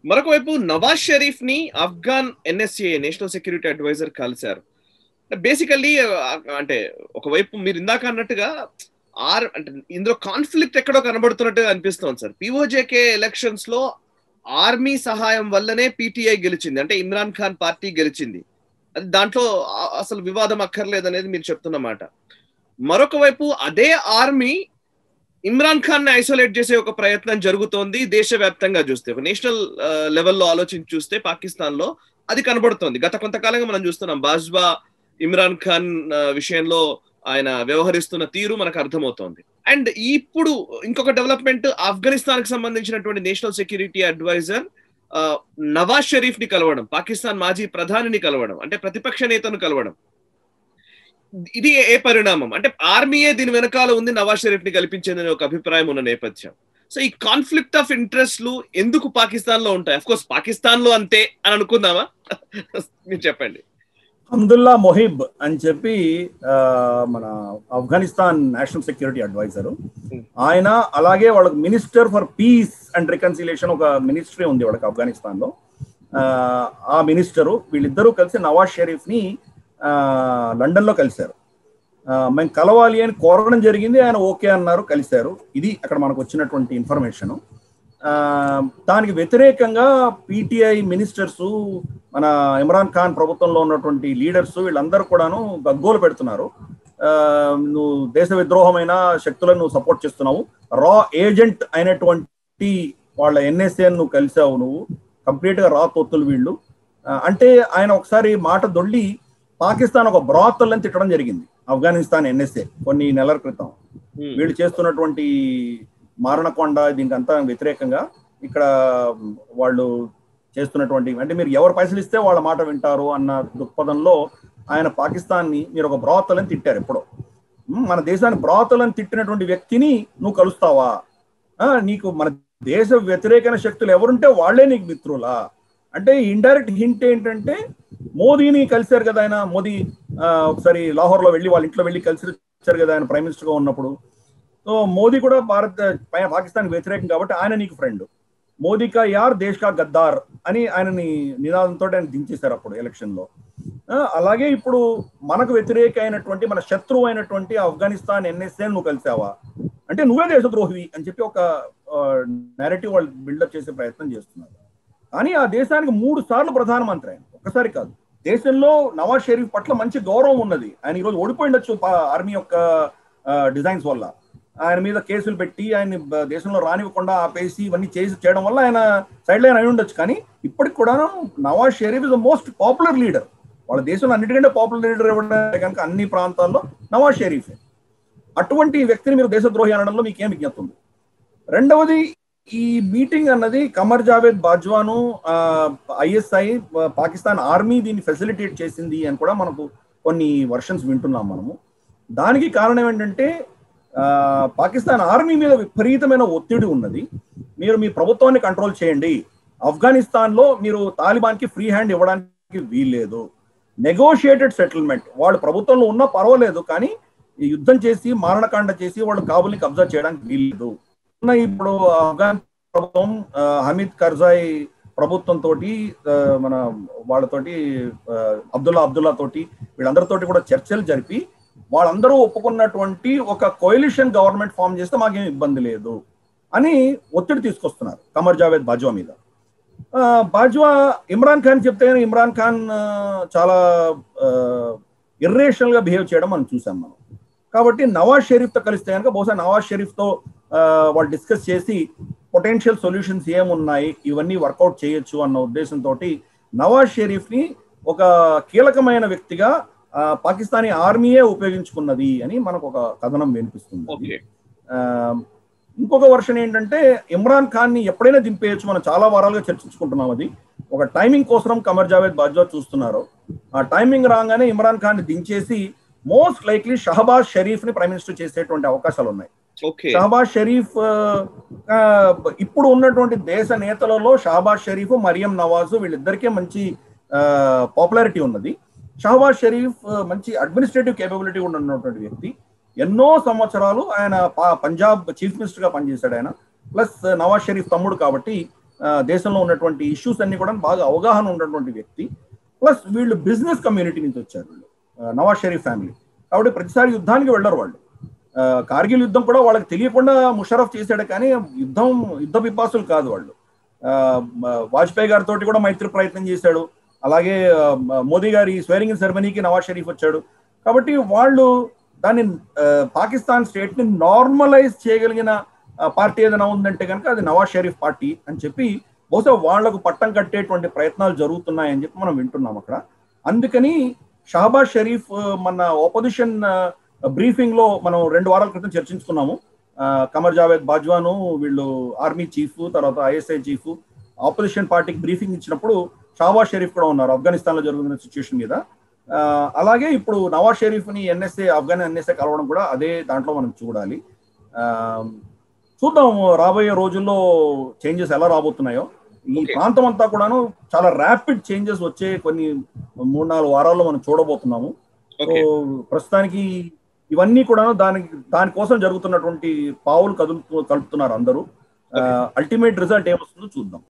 మరొక వైపు నవాజ్ షరీఫ్ ని Afghan NSA national security adviser కలిశారు బేసికల్లీ అంటే ఒకవైపు మీరు ఇందాక అన్నట్టుగా ఆర్ అంటే ఇందులో కాన్ఫ్లిక్ట్ ఎక్కడో కనబడుతున్నట్టుగా అనిపిస్తోంది సార్ పిఓజేకే ఎలక్షన్స్ లో ఆర్మీ సహాయం వల్లనే పీటీఐ గెలిచింది అంటే ఇమ్రాన్ ఖాన్ పార్టీ గెలిచింది అది దాంట్లో అసలు వివాదం అక్కర్లేదు అనేది మీరు చెప్తున్నమాట మరొక వైపు అదే ఆర్మీ ఇమ్రాన్ ఖాన్ ని ఐసోలేట్ చేసే ఒక ప్రయత్నం జరుగుతోంది దేశవ్యాప్తంగా చూస్తే ఒక నేషనల్ లెవెల్లో ఆలోచించి చూస్తే పాకిస్తాన్ లో అది కనబడుతోంది గత కొంతకాలంగా మనం చూస్తున్నాం బాజ్బా ఇమ్రాన్ ఖాన్ విషయంలో ఆయన వ్యవహరిస్తున్న తీరు మనకు అర్థమవుతోంది అండ్ ఇప్పుడు ఇంకొక డెవలప్మెంట్ ఆఫ్ఘనిస్తాన్ కి సంబంధించినటువంటి national security adviser Nawaz Sharif ని కలవడం పాకిస్తాన్ మాజీ ప్రధానిని కలవడం అంటే ప్రతిపక్ష నేతను కలవడం ఇది ఏ పరిణామం అంటే ఆర్మీయే దీని వెనకాల ఉంది నవాజ్ షరీఫ్ ని కల్పించేదని ఒక అభిప్రాయం ఉన్న నేపథ్యం సో ఈ కాన్ఫ్లిక్ట్ ఆఫ్ ఇంట్రెస్ట్లు ఎందుకు పాకిస్తాన్ లో ఉంటాయి అఫ్ కోర్స్ పాకిస్తాన్ లో అంతే అని అనుకుందామా మీరు చెప్పండి అబ్దుల్లా మొహిబ్ అని చెప్పి మన ఆఫ్ఘనిస్తాన్ నేషనల్ సెక్యూరిటీ అడ్వైజర్ ఆయన అలాగే వాళ్ళకి minister for peace and reconciliation ఒక మినిస్ట్రీ ఉంది వాళ్ళకి ఆఫ్ఘనిస్తాన్ లో ఆ మినిస్టరు వీళ్ళిద్దరూ కలిసి నవాజ్ షరీఫ్ ని లండన్ లో కలిశారు మేము కలవాలి అని కోరడం జరిగింది ఆయన ఓకే అన్నారు కలిశారు ఇది అక్కడ మనకు వచ్చినటువంటి ఇన్ఫర్మేషన్ దానికి వ్యతిరేకంగా పీటీఐ మినిస్టర్స్ మన ఇమ్రాన్ ఖాన్ ప్రభుత్వంలో ఉన్నటువంటి లీడర్స్ వీళ్ళందరూ కూడాను గగ్గోలు పెడుతున్నారు నువ్వు దేశ విద్రోహమైన శక్తులను నువ్వు సపోర్ట్ చేస్తున్నావు రా ఏజెంట్ అయినటువంటి వాళ్ళ ఎన్ఎస్ఏ నువ్వు కలిసావు నువ్వు కంప్లీట్ గా రా తొత్తులు వీళ్ళు అంటే ఆయన ఒకసారి మాట దొల్లి పాకిస్తాన్ ఒక బ్రాతల్ అని తిట్టడం జరిగింది ఆఫ్ఘనిస్తాన్ ఎన్ఎస్ఏ కొన్ని నెలల క్రితం వీళ్ళు చేస్తున్నటువంటి మారణకొండ దీనికి అంతా వ్యతిరేకంగా ఇక్కడ వాళ్ళు చేస్తున్నటువంటి అంటే మీరు ఎవరు పైసలు ఇస్తే వాళ్ళ మాట వింటారు అన్న దృక్పథంలో ఆయన పాకిస్తాన్ని మీరు ఒక బ్రాతల్ అని తిట్టారు ఎప్పుడో మన దేశాన్ని బ్రాతల్ అని తిట్టినటువంటి వ్యక్తిని నువ్వు కలుస్తావా నీకు మన దేశ వ్యతిరేకమైన శక్తులు ఎవరుంటే వాళ్లే నీకు మిత్రులా అంటే ఇండైరెక్ట్ హింట్ ఏంటంటే మోదీని కలిశారు కదా ఆయన మోదీ ఒకసారి లాహోర్ లో వెళ్ళి వాళ్ళ ఇంట్లో వెళ్ళి కలిసి వచ్చారు కదా ఆయన ప్రైమ్ మినిస్టర్ గా ఉన్నప్పుడు సో మోదీ కూడా భారత్ పాకిస్తాన్ వ్యతిరేకం కాబట్టి ఆయన నీకు ఫ్రెండ్ మోదీ కా యార్ దేశ్ కా గద్దార్ అని ఆయనని నినాదంతో ఆయన దించేశారు అప్పుడు ఎలక్షన్ లో అలాగే ఇప్పుడు మనకు వ్యతిరేక అయినటువంటి మన శత్రువు అయినటువంటి ఆఫ్ఘనిస్తాన్ ఎన్ఎస్ఏ నువ్వు కలిసావా అంటే నువ్వే దేశద్రోహివి అని చెప్పి ఒక నేరేటివ్ వాళ్ళు బిల్డప్ చేసే ప్రయత్నం చేస్తున్నారు కానీ ఆ దేశానికి మూడు సార్లు ప్రధానమంత్రి ఆయన ఒక్కసారి కాదు దేశంలో నవాజ్ షరీఫ్ పట్ల మంచి గౌరవం ఉన్నది ఆయన ఈరోజు ఓడిపోయిండొచ్చు ఆర్మీ యొక్క డిజైన్స్ వల్ల ఆయన మీద కేసులు పెట్టి ఆయన దేశంలో రానివ్వకుండా ఆపేసి ఇవన్నీ చేసి చేయడం వల్ల ఆయన సైడ్ లైన్ అయి ఉండొచ్చు కానీ ఇప్పటికి కూడా Nawaz Sharif is the most popular leader వాళ్ళ దేశంలో అన్నిటికంటే పాపులర్ లీడర్ ఇవ్వడం కనుక అన్ని ప్రాంతాల్లో నవాజ్ షరీఫే అటువంటి వ్యక్తిని మీరు దేశద్రోహి అనడంలో మీకు ఏం విజ్ఞప్తి ఉంది రెండవది ఈ మీటింగ్ అన్నది కమర్ జావేద్ బాజ్వాను ఐఎస్ఐ పాకిస్తాన్ ఆర్మీ దీన్ని ఫెసిలిటేట్ చేసింది అని కూడా మనకు కొన్ని వర్షన్స్ వింటున్నాం మనము దానికి కారణం ఏంటంటే పాకిస్తాన్ ఆర్మీ మీద విపరీతమైన ఒత్తిడి ఉన్నది మీరు మీ ప్రభుత్వాన్ని కంట్రోల్ చేయండి ఆఫ్ఘనిస్తాన్లో మీరు తాలిబాన్కి ఫ్రీ హ్యాండ్ ఇవ్వడానికి వీల్లేదు నెగోషియేటెడ్ సెటిల్మెంట్ వాళ్ళు ప్రభుత్వంలో ఉన్నా పర్వాలేదు కానీ యుద్ధం చేసి మారణకాండ చేసి వాళ్ళు కాబుల్ని కబ్జా చేయడానికి వీల్లేదు ఇప్పుడు ఆఫ్ఘాన్ ప్రభుత్వం హమీద్ కర్జాయ్ ప్రభుత్వం తోటి మన వాళ్ళతోటి అబ్దుల్లా అబ్దుల్లా తోటి వీళ్ళందరితోటి కూడా చర్చలు జరిపి వాళ్ళందరూ ఒప్పుకున్నటువంటి ఒక కోయిలిషన్ గవర్నమెంట్ ఫామ్ చేస్తే మాకేం ఇబ్బంది లేదు అని ఒత్తిడి తీసుకొస్తున్నారు కమర్ జావేద్ బాజ్వా మీద బాజ్వా ఇమ్రాన్ ఖాన్ చెప్తే ఇమ్రాన్ ఖాన్ చాలా ఇర్రేషనల్ గా బిహేవ్ చేయడం మనం చూసాం మనం కాబట్టి నవాజ్ షరీఫ్తో కలిస్తే కనుక బహుశా నవాజ్ షరీఫ్తో వాళ్ళు డిస్కస్ చేసి పొటెన్షియల్ సొల్యూషన్స్ ఏమున్నాయి ఇవన్నీ వర్కౌట్ చేయొచ్చు అన్న ఉద్దేశంతో నవాజ్ షరీఫ్ని ఒక కీలకమైన వ్యక్తిగా పాకిస్తానీ ఆర్మీయే ఉపయోగించుకున్నది అని మనకు ఒక కథనం వినిపిస్తుంది ఇంకొక వర్షన్ ఏంటంటే ఇమ్రాన్ ఖాన్ ని ఎప్పుడైనా దింపేయచ్చు మనం చాలా వారాలుగా చర్చించుకుంటున్నాం అది ఒక టైమింగ్ కోసం కమర్ జావేద్ బాజ్వా చూస్తున్నారు ఆ టైమింగ్ రాగానే ఇమ్రాన్ ఖాన్ ని దించేసి మోస్ట్ లైక్లీ షహబాజ్ షరీఫ్ ని ప్రైమ్ మినిస్టర్ చేసేటువంటి అవకాశాలు ఉన్నాయి షహబాజ్ షరీఫ్ ఇప్పుడు ఉన్నటువంటి దేశ నేతలలో షహబాజ్ షరీఫ్ మరియం నవాజ్ వీళ్ళిద్దరికీ మంచి పాపులారిటీ ఉన్నది షహబాజ్ షరీఫ్ మంచి అడ్మినిస్ట్రేటివ్ కేపబిలిటీ ఉన్నటువంటి వ్యక్తి ఎన్నో సంవత్సరాలు ఆయన పంజాబ్ చీఫ్ మినిస్టర్ గా పనిచేశాడు ఆయన ప్లస్ నవాజ్ షరీఫ్ తమ్ముడు కాబట్టి ఆ, దేశంలో ఉన్నటువంటి ఇష్యూస్ అన్ని కూడా బాగా అవగాహన ఉన్నటువంటి వ్యక్తి ప్లస్ వీళ్ళు బిజినెస్ కమ్యూనిటీ నుంచి వచ్చారు వీళ్ళు ఆ, నవాజ్ షరీఫ్ ఫ్యామిలీ కాబట్టి ప్రతిసారి యుద్ధానికి వెళ్ళరు వాళ్ళు ఆ, కార్గిల్ యుద్ధం కూడా వాళ్ళకి తెలియకుండా ముషరఫ్ చేశాడు కానీ యుద్ధం యుద్ధ పిపాసులు కాదు వాళ్ళు ఆ, మ- వాజ్పేయి గారితో కూడా మైత్రి ప్రయత్నం చేశాడు అలాగే ఆ, మ- మోదీ గారి స్వేరింగ్ సెరమనీకి నవాజ్ షరీఫ్ వచ్చాడు కాబట్టి వాళ్ళు దాన్ని ఆ, పాకిస్తాన్ స్టేట్ ని నార్మలైజ్ చేయగలిగిన ఆ, పార్టీ ఏదైనా ఉందంటే కనుక అది నవాజ్ షరీఫ్ పార్టీ అని చెప్పి బహుశా వాళ్లకు పట్టం కట్టేటువంటి ప్రయత్నాలు జరుగుతున్నాయని చెప్పి మనం వింటున్నాం అక్కడ అందుకని షహబాజ్ షరీఫ్ ఆ, మన ఆపోజిషన్ బ్రీఫింగ్ లో మనం రెండు వారాల క్రితం చర్చించుకున్నాము ఆ, కమర్ జావేద్ బాజ్వాను వీళ్ళు ఆర్మీ చీఫ్ తర్వాత ఐఎస్ఐ చీఫ్ ఆపోజిషన్ పార్టీకి బ్రీఫింగ్ ఇచ్చినప్పుడు షహబాజ్ షరీఫ్ కూడా ఉన్నారు ఆఫ్ఘనిస్తాన్ లో జరుగుతున్న సిచ్యువేషన్ మీద ఆ, అలాగే ఇప్పుడు నవాజ్ షరీఫ్ ని ఎన్ఎస్ఏ ఆఫ్ఘన్ ఎన్ఎస్ఏ కలవడం కూడా అదే దాంట్లో మనం చూడాలి ఆ, చూద్దాం రాబోయే రోజుల్లో చేంజెస్ ఎలా రాబోతున్నాయో ఈ Okay. ప్రాంతం అంతా కూడాను చాలా ర్యాపిడ్ చేంజెస్ వచ్చే కొన్ని మూడు నాలుగు వారాల్లో మనం చూడబోతున్నాము సో ఓకే ప్రస్తుతానికి ఇవన్నీ కూడా దానికి దానికోసం జరుగుతున్నటువంటి పావులు కదులుతూ కలుపుతున్నారు అందరూ అల్టిమేట్ రిజల్ట్ ఏమొస్తుందో చూద్దాం